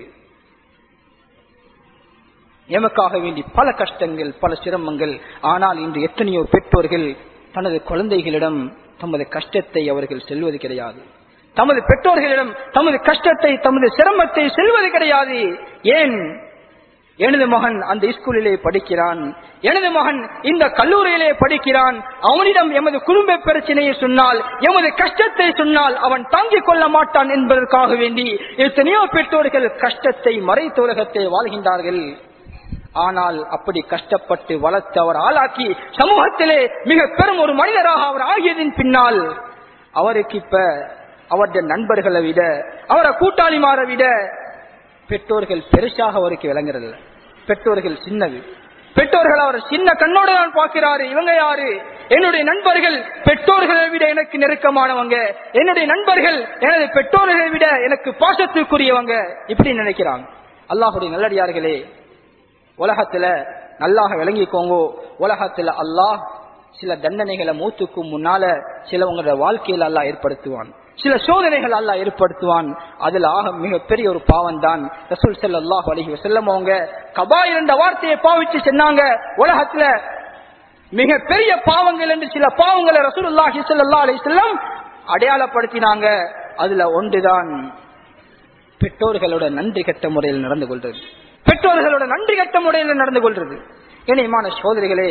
எமக்காக வேண்டி பல கஷ்டங்கள் பல சிரமங்கள் ஆனால் இன்று எத்தனையோ பெற்றோர்கள் தனது குழந்தைகளிடம் தமது கஷ்டத்தை அவர்கள் செல்வது கிடையாது தமது பெற்றோர்களிடம் தமது கஷ்டத்தை தமது சிரமத்தை செல்வது கிடையாது ஏன் எனது மகன் அந்த ஸ்கூலிலே படிக்கிறான் எனது மகன் இந்த கல்லூரியிலே படிக்கிறான் அவனிடம் எமது குடும்ப பிரச்சனையை சொன்னால் எமது கஷ்டத்தை சொன்னால் அவன் தாங்கிக் கொள்ள மாட்டான் என்பதற்காக வேண்டி எத்தனையோ பெற்றோர்கள் கஷ்டத்தை மறைத்த உலகத்தை வாழ்கின்றார்கள் ஆனால் அப்படி கஷ்டப்பட்டு வளர்த்து அவர் ஆளாக்கி சமூகத்திலே மிக பெரும் ஒரு மனிதராக அவர் ஆகியதின் பின்னால் அவருக்கு இப்ப அவருடைய நண்பர்களை விட அவரை கூட்டாளிமாரை விட பெற்றோர்கள் பெருசாக அவருக்கு விளங்குறது பெற்றோர்கள் சின்னது பெற்றோர்கள் அவர் சின்ன கண்ணோடு தான் பார்க்கிறாரு இவங்க யாரு என்னுடைய நண்பர்கள் பெற்றோர்களை விட எனக்கு நெருக்கமானவங்க என்னுடைய நண்பர்கள் எனது பெற்றோர்களை விட எனக்கு பாசத்துக்குரியவங்க இப்படி நினைக்கிறாங்க அல்லாஹுடைய நல்லடியார்களே உலகத்துல நல்லாக விளங்கிக்கோங்க உலகத்துல அல்லாஹ் சில தண்டனைகளை மூத்துக்கும் முன்னால சிலவங்களோட வாழ்க்கையில அல்லாஹ் ஏற்படுத்துவான் சில சோதனைகள் அல்லாஹ் ஏற்படுத்துவான் அதுல ஆக மிகப்பெரிய ஒரு பாவம் தான் ரசூல் ஸல்லல்லாஹு அலைஹி வஸல்லம் அவங்க கபா என்ற வார்த்தையை பாவிச்சு சொன்னாங்க உலகத்துல மிக பெரிய பாவங்கள் என்று சில பாவங்களை ரசூலுல்லாஹி ஸல்லல்லாஹு அலைஹி வஸல்லம் அடையாளப்படுத்தினாங்க அதுல ஒன்றுதான் பெற்றோர்களோட நன்றி கட்ட முறையில் நடந்து கொள்றது பெற்றோர்களோட நன்றி கட்ட முறையில் நடந்து கொள்றது இணையமான சோதரிகளே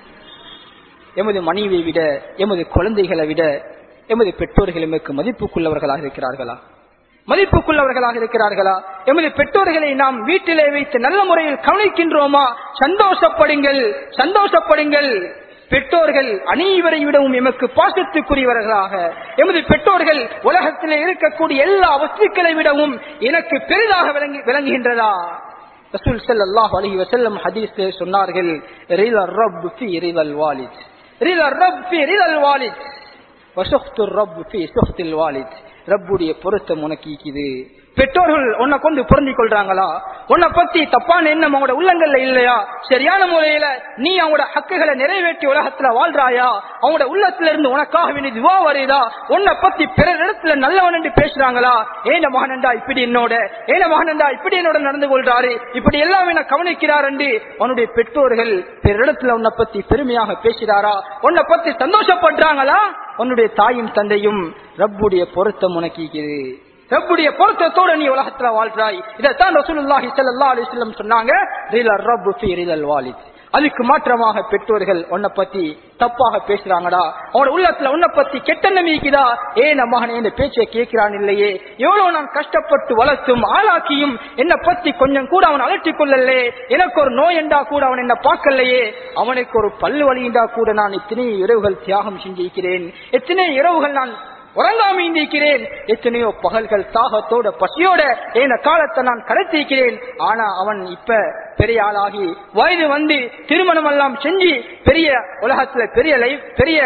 எமது மனைவியை விட எமது குழந்தைகளை விட எமது பெற்றோர்கள் எமக்கு மதிப்புக்குள்ளவர்களாக இருக்கிறார்களா மதிப்புக்குள்ளவர்களாக இருக்கிறார்களா எமது பெற்றோர்களை நாம் வீட்டிலே வைத்து நல்ல முறையில் கவனிக்கின்றோமா சந்தோஷப்படுங்கள் சந்தோஷப்படுங்கள் பெற்றோர்கள் அனைவரை விடவும் எமக்கு பாசத்துக்குரியவர்களாக எமது பெற்றோர்கள் உலகத்திலே இருக்கக்கூடிய எல்லா வஸ்துக்களை விடவும் எனக்கு பெரிதாக விளங்கி விளங்குகின்றதா ரசூல் ஸல்லல்லாஹு அலைஹி வஸல்லம் ஹதீஸ்ல சொன்னார்கள் ரிதல் ரப் ஃபி ரிதல் வாலித் ரிதல் ரப் ஃபி ரிதல் வாலித் வசுஹ்து ரப் ஃபி சுஹ்தில் வாலித் ரப்புடைய பொருத்தம் உனக்கு இருக்குது பெற்றோர்கள் உன்னை கொண்டு பொருந்திக் கொள்றாங்களா உன்னை பத்தி தப்பான எண்ணம் அவங்களோட உள்ளங்கள்ல இல்லையா சரியான முறையில நீ அவங்களோட ஹக்குகளை நிறைவேற்றி உலகத்துல வாழ்றாயா அவங்களோட உள்ளத்துல இருந்து உனக்காக வேண்டிய துவா வருதா உன்னை பத்தி பிறர் இடத்துல நல்லவன் என்று பேசுறாங்களா ஏன மகனண்டா இப்படி என்னோட ஏன மகனண்டா இப்படி என்னோட நடந்து கொள்றாரு இப்படி எல்லாம் என்ன கவனிக்கிறார் என்று உன்னுடைய பெற்றோர்கள் பிறரிடத்துல உன்னை பத்தி பெருமையாக பேசுறாரா உன்னை பத்தி சந்தோஷப்படுறாங்களா உன்னுடைய தாயும் தந்தையும் ரப்புடைய பொருத்தம் உனக்கு இருக்குது ரப்புடைய பொருத்தத்தோட நீ உலகத்துல வாழ்றாய் இதைத்தான் ரசூலுல்லாஹி ஸல்லல்லாஹு அலைஹி வஸல்லம் சொன்னாங்க ரிலல் ரப்பு ஃபீ ரிலல் வாலித் அதுக்கு மாற்றமாக பெற்றோர்கள் உன்னை பத்தி தப்பாக பேசுறாங்கடா அவனோட உள்ளத்துல உன்னை பத்தி கெட்ட நம்பிக்கைதா ஏன் மகனே இந்த பேச்சை கேட்கிறான் இல்லையே எவ்வளவு நான் கஷ்டப்பட்டு வளர்த்தும் ஆளாக்கியும் என்னை பத்தி கொஞ்சம் கூட அவன் அலட்டிக் கொள்ளலே எனக்கு ஒரு நோய் என்றா கூட அவன் என்ன பார்க்கலையே அவனுக்கு ஒரு பல்லு வலியுண்டா கூட நான் எத்தனை இரவுகள் தியாகம் செஞ்சிருக்கிறேன் எத்தனை இரவுகள் நான் உறங்காம இருக்கிறேன் எத்தனையோ பகல்கள் தாகத்தோட பசியோட என காலத்தை நான் கடத்திருக்கிறேன் ஆனா அவன் இப்ப பெரிய ஆளாகி வயது வந்து திருமணம் எல்லாம் செஞ்சு பெரிய உலகத்துல பெரிய லைஃப் பெரிய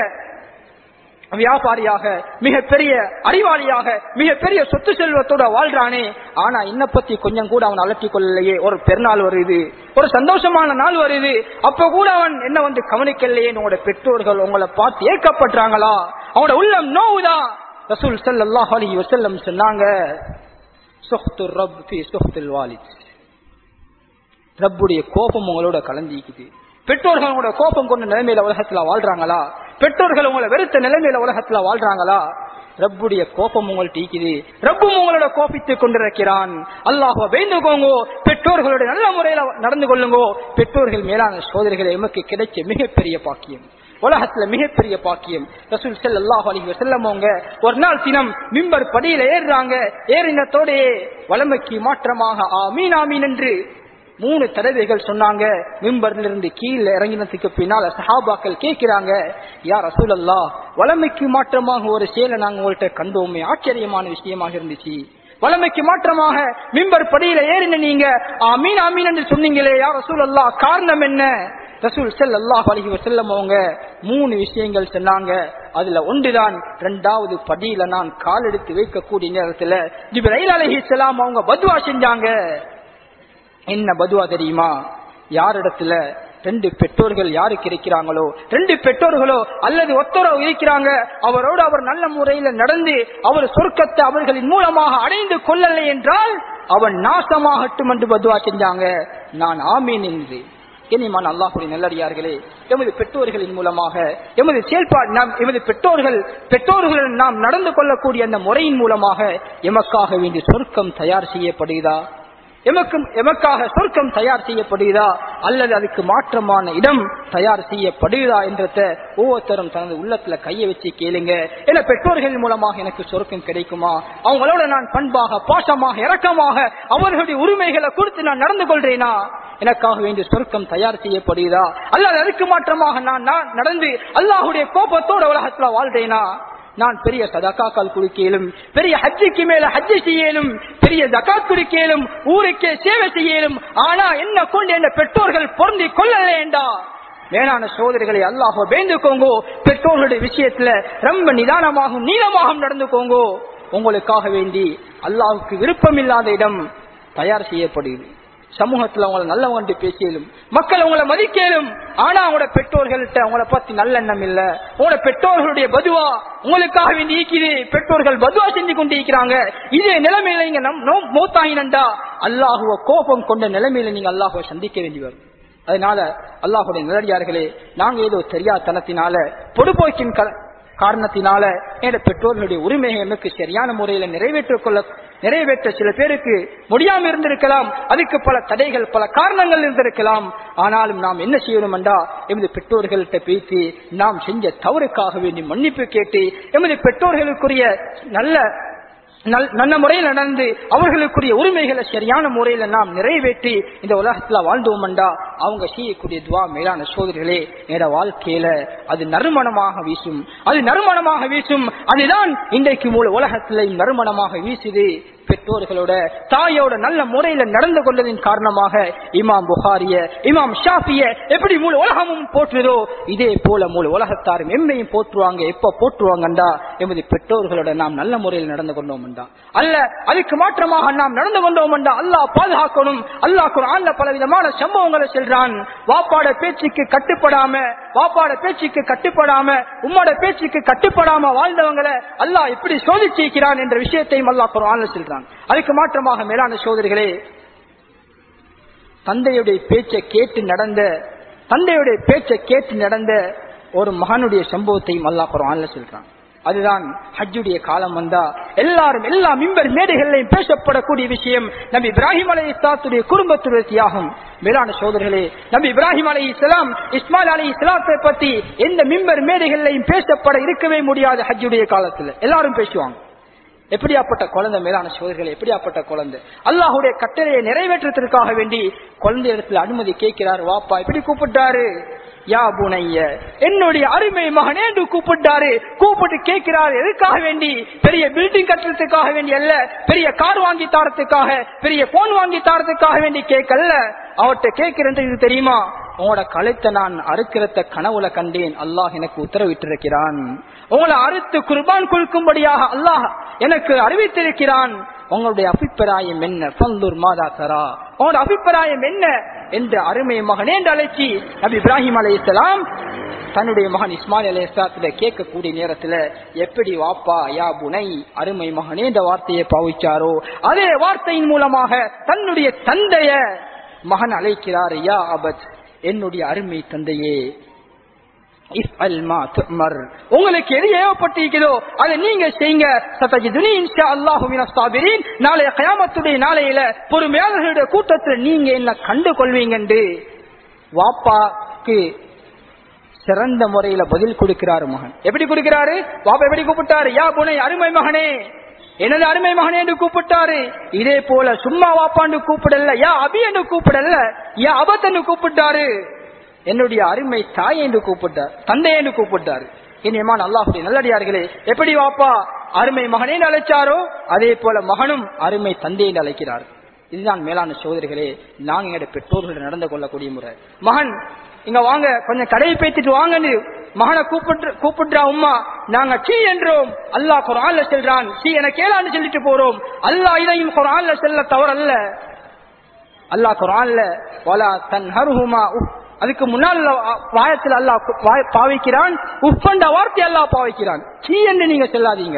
வியாபாரியாக மிகப்பெரிய அறிவாளியாக மிகப்பெரிய சொத்து செல்வத்தோட வாழ்றானே ஆனா இன்ன பத்தி கொஞ்சம் கூட அவன் அலட்டிக் கொள்ளலையே ஒரு பெருநாள் வருது ஒரு சந்தோஷமான நாள் வருது அப்ப கூட அவன் என்ன வந்து கவனிக்கலையே உங்களோட பெற்றோர்கள் உங்களை பார்த்து ஏற்கப்படுறாங்களா அவனோட உள்ளம் நோவுதா ரசூல் ஸல்லல்லாஹு அலைஹி வஸல்லம் சொன்னாங்க சுஹ்து ரப் ஃபீ சுஹ்தில் வாலித் ரப்புடைய கோபம் உங்களோட கலந்திக்குது பெற்றோர்கள் உங்களோட கோபம் கொண்ட நிலைமையில உலகத்துல வாழ்றாங்களா பெற்றோர்கள் உங்களை வெறுத்த நிலைமையில உலகத்துல வாழ்றாங்களா ரப்புடைய கோபம் உங்கள்ட்ட ஈக்குது ரப்பும் உங்களோட கோபித்துக் கொண்டிருக்கிறான் அல்லாஹுவ வேண்டுகோங்கோ பெற்றோர்களுடைய நல்ல முறையில நடந்து கொள்ளுங்கோ பெற்றோர்கள் மேலான சோதனைகள் எமக்கு கிடைச்ச மிகப்பெரிய பாக்கியம் உலகத்துல மிகப்பெரிய பாக்கியம் ரசூல் ஸல்லல்லாஹு அலைஹி வஸல்லம் அவங்க ஒரு நாள் தினம் மிம்பர் படியில ஏறுறாங்க ஏறினத்தோடே வளமைக்கு மாற்றமாக ஆமீன் ஆமீன் என்று மூணு தடவைகள் சொன்னாங்க மிம்பர்ல இருந்து கீழே இறங்கினதுக்கு பின்னால சஹாபாக்கள் கேட்கிறாங்க யார் ரசூலல்லா வளமைக்கு மாற்றமாக ஒரு செயலை நாங்க உங்கள்கிட்ட கண்டோமே ஆச்சரியமான விஷயமாக இருந்துச்சு வளமைக்கு மாற்றமாக மிம்பர் படியில ஏறின நீங்க ஆமீன் ஆமீன் என்று சொன்னீங்களே யார் ரசூலல்லா காரணம் என்ன ரசூல் ஸல்லல்லாஹு அலைஹி வஸல்லம் அவங்க மூணு விஷயங்கள் சொன்னாங்க அதுல ஒன்றுதான் இரண்டாவது படியில நான் கால் எடுத்து வைக்கக்கூடிய நேரத்துல ஜிப்ரைல் அலைஹிஸ்ஸலாம் அவங்க பத்வா செஞ்சாங்க என்ன பதுவா தெரியுமா யாரிடத்துல ரெண்டு பெற்றோர்கள் யாருக்கு இருக்கிறாங்களோ ரெண்டு பெற்றோர்களோ அல்லது ஒத்தரவு இருக்கிறாங்க அவரோடு அவர் நல்ல முறையில நடந்து அவர் சொர்க்கத்தை அவர்களின் மூலமாக அடைந்து கொள்ளலை என்றால் அவன் நாசமாகட்டும் என்று பதுவா செஞ்சாங்க நான் ஆமீன் என்று இனிமான் அல்லாஹுடைய நல்லடியார்களே எமது பெற்றோர்களின் மூலமாக எமது செயல்பாடு நாம் எமது பெற்றோர்கள் பெற்றோர்களுடன் நாம் நடந்து கொள்ளக்கூடிய அந்த முறையின் மூலமாக எமக்காக வேண்டிய சொர்க்கம் தயார் செய்யப்படுகிறதா எமக்கும் எமக்காக சொர்க்கம் தயார் செய்யப்படுகிறதா அல்லது அதுக்கு மாற்றமான இடம் தயார் செய்யப்படுகிறதா என்றத ஒவ்வொருத்தரும் தனது உள்ளத்துல கையை வச்சு கேளுங்க என பெற்றோர்கள் மூலமாக எனக்கு சொர்க்கம் கிடைக்குமா அவங்களோட நான் பண்பாக பாசமாக இரக்கமாக அவர்களுடைய உரிமைகளை கொடுத்து நான் நடந்து கொள்றேனா எனக்காக வேண்டிய சொர்க்கம் தயார் செய்யப்படுகிறதா அல்லது அதுக்கு மாற்றமாக நான் நான் நடந்து அல்லாஹுடைய கோபத்தோட உலகத்துல வாழ்றேனா நான் பெரிய சதக்காக்கள் குடிக்கலும் பெரிய ஹஜ்ஜிக்கு மேல ஹஜ்ஜி செய்யலும் பெரிய ஜக்காத் குடிக்கலும் ஊருக்கே சேவை செய்யலும் ஆனா என்ன கொண்டு என்ன பெற்றோர்கள் பொருந்தி கொள்ளலேண்டா மேலான சோதரிகளை அல்லாஹ் வேண்டுக்கோங்கோ பெற்றோர்களுடைய விஷயத்துல ரொம்ப நிதானமாகவும் நீளமாகவும் நடந்துக்கோங்கோ உங்களுக்காக வேண்டி அல்லாஹுக்கு விருப்பமில்லாத இடம் தயார் செய்யப்படுகிறது சமூகத்துல அவங்களை நல்லவங்க பேசியலும் மக்கள் உங்களை மதிக்கலும் ஆனா அவங்களோட பெற்றோர்கள்ட்ட அவங்கள பத்தி நல்லெண்ணம் இல்ல உங்களோட பெற்றோர்களுடைய பதுவா உங்களுக்காக வேண்டி ஈக்குது பெற்றோர்கள் பதுவா செஞ்சு கொண்டு இருக்கிறாங்க இதே நிலைமையில நீங்க மூத்தாயினண்டா அல்லாஹுவ கோபம் கொண்ட நிலைமையில நீங்க அல்லாஹுவை சந்திக்க வேண்டி வரும் அதனால அல்லாஹுடைய நிலடியார்களே நாங்க ஏதோ தெரியாதனத்தினால பொடுபோக்கின் காரணத்தினால என்ற பெற்றோர்களுடைய உரிமையை எனக்கு சரியான முறையில நிறைவேற்றிக் கொள்ள நிறைவேற்ற சில பேருக்கு முடியாம இருந்திருக்கலாம் அதுக்கு பல தடைகள் பல காரணங்கள் இருந்திருக்கலாம் ஆனாலும் நாம் என்ன செய்யணும் என்றா எமது பெற்றோர்கள்ட்ட பேசி நாம் செஞ்ச தவறுக்காக வேண்டி மன்னிப்பு கேட்டு எமது பெற்றோர்களுக்குரிய நல்ல நல்ல முறையில் நடந்து அவர்களுக்குரிய உரிமைகளை சரியான முறையில நாம் நிறைவேற்றி இந்த உலகத்துல வாழ்ந்தோம்டா அவங்க செய்யக்கூடிய துவா மேலான சோதரிகளே நேர வாழ்க்கையில அது நறுமணமாக வீசும் அது நறுமணமாக வீசும் அதுதான் இன்றைக்கு மூல உலகத்துல நறுமணமாக வீசுது பெற்றோர்களோட தாயோட நல்ல முறையில நடந்து கொண்டதின் காரணமாக இமாம் புகாரிய இமாம் ஷாஃபிய எப்படி முழு உலகமும் போற்றுதோ இதே போல முழு உலகத்தாரும் எம்மையும் போற்றுவாங்க எப்ப போற்றுவாங்கண்டா எமது பெற்றோர்களோட நாம் நல்ல முறையில் நடந்து கொண்டோம்டா அல்ல அதுக்கு மாற்றமாக நாம் நடந்து கொண்டோம்டா அல்லாஹ் பாதுகாக்கணும் அல்லாஹ் குரான்ல பல விதமான சம்பவங்களை செல்றான் வாப்பாட பேச்சுக்கு கட்டுப்படாம வாப்பாட பேச்சுக்கு கட்டுப்படாம உம்மோட பேச்சுக்கு கட்டுப்படாம வாழ்ந்தவங்களை அல்லாஹ் எப்படி சோதிச்சிருக்கிறான் என்ற விஷயத்தையும் அல்லாஹ் குரான்ல செல்றான் அதுக்கு மாற்றமாக மேலான சோதரிகளே தந்தையுடைய பேச்சை கேட்டு நடந்த தந்தையுடைய பேச்சை கேட்டு நடந்த ஒரு மகனுடைய சம்பவத்தையும் அல்லாஹ் குரான்ல சொல்றான் அதுதான் ஹஜ்ஜுடைய காலம் வந்தா எல்லாரும் எல்லா மிம்பர் மேடைகளிலும் பேசப்படக்கூடிய விஷயம் நபி இப்ராஹிம் அலை இஸ்லாத்துடைய குடும்பத்துடைய தியாகம் மேலான சோதர்களே நபி இப்ராஹிம் அலை இஸ்லாம் இஸ்மாயில் அலி இஸ்லாத்தை பத்தி எந்த மிம்பர் மேடைகளிலையும் பேசப்பட இருக்கவே முடியாது ஹஜ்ஜுடைய காலத்துல எல்லாரும் பேசுவாங்க எப்படியாப்பட்ட குழந்தை மேலான சோதர்கள் எப்படியாப்பட்ட குழந்தை அல்லாஹுடைய கட்டளையை நிறைவேற்றத்திற்காக வேண்டி குழந்தை இடத்துல அனுமதி கேட்கிறார் வாப்பா எப்படி கூப்பிட்டாரு யா புனைய என்னுடைய அருமை மகனே என்று கூப்பிட்டாரு கூப்பிட்டு கேட்கிறார் எதுக்காக வேண்டி பெரிய பில்டிங் கட்டுறதுக்காக வேண்டி அல்ல பெரிய கார் வாங்கி தாரத்துக்காக பெரிய போன் வாங்கி தாரத்துக்காக வேண்டி கேட்கல அவர்கிட்ட கேட்கிறது இது தெரியுமா உங்களோட கழுத்தை நான் அறுக்கிறத கனவுல கண்டேன் அல்லாஹ் எனக்கு உத்தரவிட்டிருக்கிறான் உங்களை அறுத்து குர்பான் கொடுக்கும்படியாக அல்லாஹ் எனக்கு அறிவித்திருக்கிறான் உங்களுடைய அபிப்பிராயம் என்ன பந்தூர் மாதா தரா உங்களோட அபிப்பிராயம் என்ன என்ற அருமை மகனே என்று அழைச்சி நபி இப்ராஹிம் அலை தன்னுடைய மகன் இஸ்மாயில் அலி இஸ்லாத்துல கேட்கக்கூடிய நேரத்துல எப்படி வாப்பா யா புனை அருமை மகனே இந்த வார்த்தையை பாவிச்சாரோ அதே வார்த்தையின் மூலமாக தன்னுடைய தந்தைய மகன் அழைக்கிறார் யா அபத் என்னுடைய அருமை தந்தையே உங்களுக்கு எது ஏவப்பட்டிருக்கிறதோ அதை நீங்க செய்யுங்க நாளைய கயாமத்துடைய நாளையில பொறுமையாளர்களுடைய கூட்டத்தில் நீங்க என்ன கண்டு கொள்வீங்க வாப்பாக்கு சிறந்த முறையில பதில் கொடுக்கிறாரு மகன் எப்படி கொடுக்கிறாரு பாப்பா எப்படி கூப்பிட்டாரு யா புனை அருமை மகனே எனது அருமை மகனே என்று கூப்பிட்டாரு இதே போல சும்மா வாப்பாண்டு கூப்பிடல யா அபி என்று கூப்பிடல யா அபத் என்று கூப்பிட்டாரு என்னுடைய அருமை தாய் என்று கூப்பிட்டார் தந்தை என்று கூப்பிட்டார் இனியமான அல்லாஹுடைய நல்லடியார்களே எப்படி வாப்பா அருமை மகனே அழைச்சாரோ அதே போல மகனும் அருமை தந்தை என்று அழைக்கிறார் இதுதான் மேலான சோதரிகளே நாங்க எங்களுடைய பெற்றோர்கள் நடந்து கொள்ளக்கூடிய முறை மகன் இங்க வாங்க கொஞ்சம் கடையை பேத்திட்டு வாங்கன்னு மகனை கூப்பிட்டு கூப்பிடுறா உமா நாங்க சீ என்றோம் அல்லாஹ் குரான்ல செல்றான் சீ என கேளான்னு சொல்லிட்டு போறோம் அல்லாஹ் இதையும் குரான்ல செல்ல தவறல்ல அல்லாஹ் குரான்ல வலா தன் ஹருஹுமா அதுக்கு முன்னால் வாயத்தில் அல்லாஹ் பாவிக்கிறான் உப்பண்ட வார்த்தை அல்லாஹ் பாவிக்கிறான் சீ என்று நீங்க செல்லாதீங்க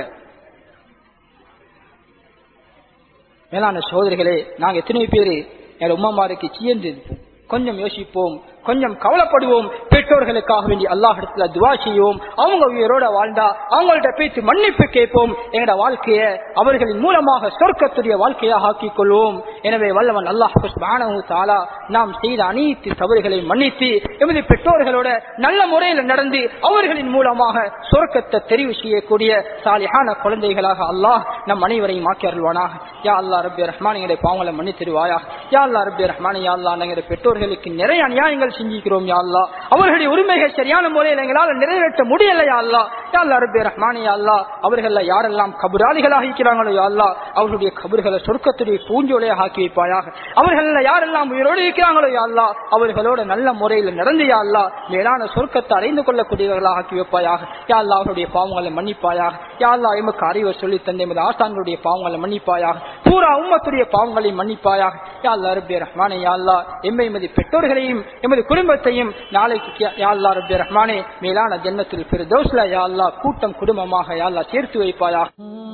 மேலான சோதரிகளே நாங்க எத்தனை பேரு என் உமாமாருக்கு சீ என்று இருப்போம் கொஞ்சம் யோசிப்போம் கொஞ்சம் கவலைப்படுவோம் பெற்றோர்களுக்காக வேண்டி அல்லாஹிடத்துல துவா செய்வோம் அவங்க உயிரோட வாழ்ந்தா அவங்கள்ட்ட பேச்சு மன்னிப்பு கேட்போம் எங்களோட வாழ்க்கைய அவர்களின் மூலமாக சொர்க்கத்துடைய வாழ்க்கையாக ஆக்கிக் கொள்வோம் எனவே வல்லவன் அல்லாஹ் தாலா நாம் செய்த அனைத்து தவறுகளை மன்னித்து எமது பெற்றோர்களோட நல்ல முறையில் நடந்து அவர்களின் மூலமாக சொர்க்கத்தை தெரிவு செய்யக்கூடிய சாலியான குழந்தைகளாக அல்லாஹ் நம் அனைவரையும் ஆக்கி அருள்வானாக யா அல்லா ரபி ரஹ்மான் எங்களுடைய பாவங்களை மன்னித்திருவாயா யா அல்லா ரபி ரஹ்மான் யா அல்லா எங்களுடைய பெற்றோர்களுக்கு நிறைய அநியாயங்கள் செஞ்சிக்கிறோம் யா அல்லா அவர்களுடைய உரிமைகள் சரியான முறையில் எங்களால் நிறைவேற்ற முடியல யா அல்லா யா அல்லா ரபி ரஹ்மானி யா அல்லா அவர்கள் யாரெல்லாம் கபுராளிகளாக இருக்கிறாங்களோ யா அல்லா அவர்களுடைய கபர்களை சொர்க்கத்துடைய பூஞ்சோலையாக ஆக்கி வைப்பாயாக அவர்கள் யாரெல்லாம் உயிரோடு இருக்கிறாங்களோ யா அல்லா அவர்களோட நல்ல முறையில் நடந்து யா அல்லா மேலான சொர்க்கத்தை அடைந்து கொள்ளக்கூடியவர்களாக ஆக்கி வைப்பாயாக யா அல்லா அவருடைய பாவங்களை மன்னிப்பாயாக யா அல்லா எமக்கு அறிவை சொல்லி தந்த எமது ஆசான்களுடைய பாவங்களை மன்னிப்பாயாக பூரா உம்மத்துடைய பாவங்களை மன்னிப்பாயாக யா அல்லா ரபி ரஹ்மானே யா அல்லா எம்மை எமது பெற்றோர்களையும் எமது குடும்பத்தையும் நாளைக்கு யா அல்லா ரபி ரஹ்மானே மேலான ஜென்மத்தில் பெருதோஸ்ல யா அல்லா கூட்டம் குடும்பமாக யா அல்லா சேர்த்து வைப்பாயாக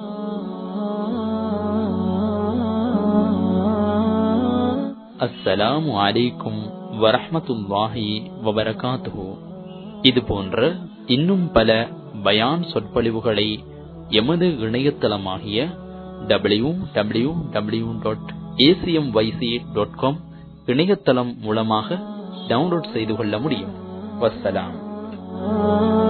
அஸ்ஸலாமு அலைக்கும் வரஹ்மத்துல்லாஹி வபரகாத்துஹு இது போன்ற இன்னும் பல பயான் சொற்பொழிவுகளை எமது இணையதளமாகிய W W W dot ACM YC dot com இணையதளம் மூலமாக டவுன்லோட் செய்து கொள்ள முடியும் வசலாம்